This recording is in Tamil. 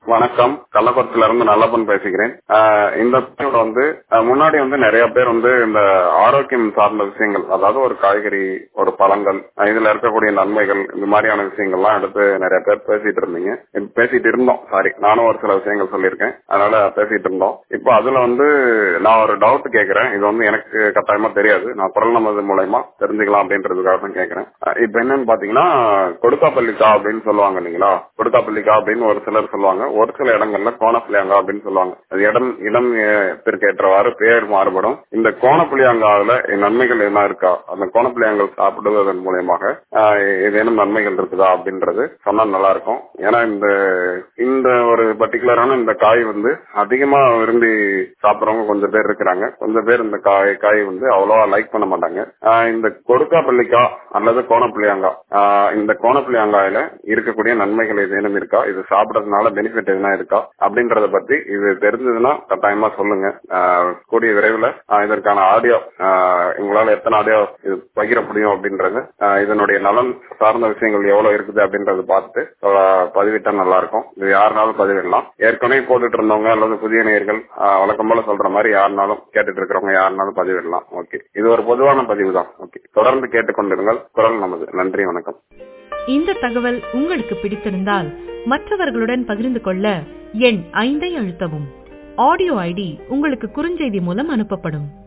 வணக்கம் கள்ளக்குறிச்சியில இருந்து நல்லப்பன் பேசுகிறேன் ஆஹ் இந்த பதிவோட வந்து ஆஹ் முன்னாடி வந்து நிறைய பேர் வந்து இந்த ஆரோக்கியம் சார்ந்த விஷயங்கள் அதாவது ஒரு காய்கறி ஒரு பழங்கள் ஆஹ் இதுல இருக்கக்கூடிய நன்மைகள் இந்த மாதிரியான விஷயங்கள்லாம் எடுத்து நிறைய பேர் பேசிட்டு இருந்தீங்க இப்ப பேசிட்டு இருந்தோம் சாரி நானும் ஒரு சில விஷயங்கள் சொல்லியிருக்கேன் அதனால பேசிட்டு இருந்தோம் இப்போ அதுல வந்து நான் ஒரு டவுட் கேட்கிறேன் இது வந்து எனக்கு கட்டாயமா தெரியாது நான் குரல் நமது மூலயமா தெரிஞ்சுக்கலாம் அப்படின்றதுக்காக தான் கேட்கிறேன் ஆஹ் இப்ப என்னன்னு பாத்தீங்கன்னா கொடுக்காப்பள்ளிக்கா அப்படின்னு சொல்லுவாங்க இல்லைங்களா கொடுக்காப்பள்ளிக்கா அப்படின்னு ஒரு சிலர் சொல்லுவாங்க ஒரு சில இடங்கள்ல கோணப்புளியாங்கா அப்படின்னு சொல்லுவாங்க அது இடம் இடம் ஏற்றவாறு பெயர் மாறுபடும் இந்த கோணப்புளியாங்காவில நன்மைகள் என்ன இருக்கா அந்த கோணப்புளியாங்கல் சாப்பிடுவதன் மூலியமாக ஆஹ் ஏதேனும் நன்மைகள் இருக்குதா அப்படின்றது சொன்னா நல்லா இருக்கும் ஏன்னா இந்த இந்த ஒரு பர்டிகுலரான இந்த காய் வந்து அதிகமா விரும்பி சாப்பிடுறவங்க கொஞ்சம் பேர் இருக்கிறாங்க கொஞ்சம் பேர் இந்த காய் காய் வந்து அவ்வளவா லைக் பண்ண மாட்டாங்க ஆஹ் இந்த கொடுக்காப்பள்ளிக்கா அல்லது கோணப்புளியாங்கா ஆஹ் இந்த கோணப்புளியாங்காயில இருக்கக்கூடிய நன்மைகள் ஏதேனும் இருக்கா இது சாப்பிடறதுனால பெனிஃபிட் எதுனா இருக்கா அப்படின்றத பத்தி இது தெரிஞ்சதுன்னா கட்டாயமா சொல்லுங்க ஆஹ் கூடிய விரைவில் இதற்கான ஆடியோ உங்களால எத்தனை ஆடியோ இது பகிர முடியும் அப்படின்றது ஆஹ் இதனுடைய நலன் சார்ந்த விஷயங்கள் எவ்வளவு இருக்குது அப்படின்றத பார்த்து ஆஹ் பதிவிட்டா நல்லா இருக்கும் இது யாருனாலும் பதிவிடலாம் ஏற்கனவே போட்டுட்டு இருந்தவங்க அல்லது புதிய நேயர்கள் ஆஹ் வழக்கம் போல சொல்ற மாதிரி யாருனாலும் கேட்டுட்டு இருக்கிறவங்க யாருனாலும் பதிவிடலாம் ஓகே இது ஒரு பொதுவான பதிவு தான் ஓகே தொடர்ந்து கேட்டுக்கொண்டிருங்கள் குரல் நமது நன்றி வணக்கம் இந்த தகவல் உங்களுக்கு பிடித்திருந்தால் மற்றவர்களுடன் பகிர்ந்து கொள்ள எண் ஐந்தை அழுத்தவும் ஆடியோ ஐடி உங்களுக்கு குறுஞ்செய்தி மூலம் அனுப்பப்படும்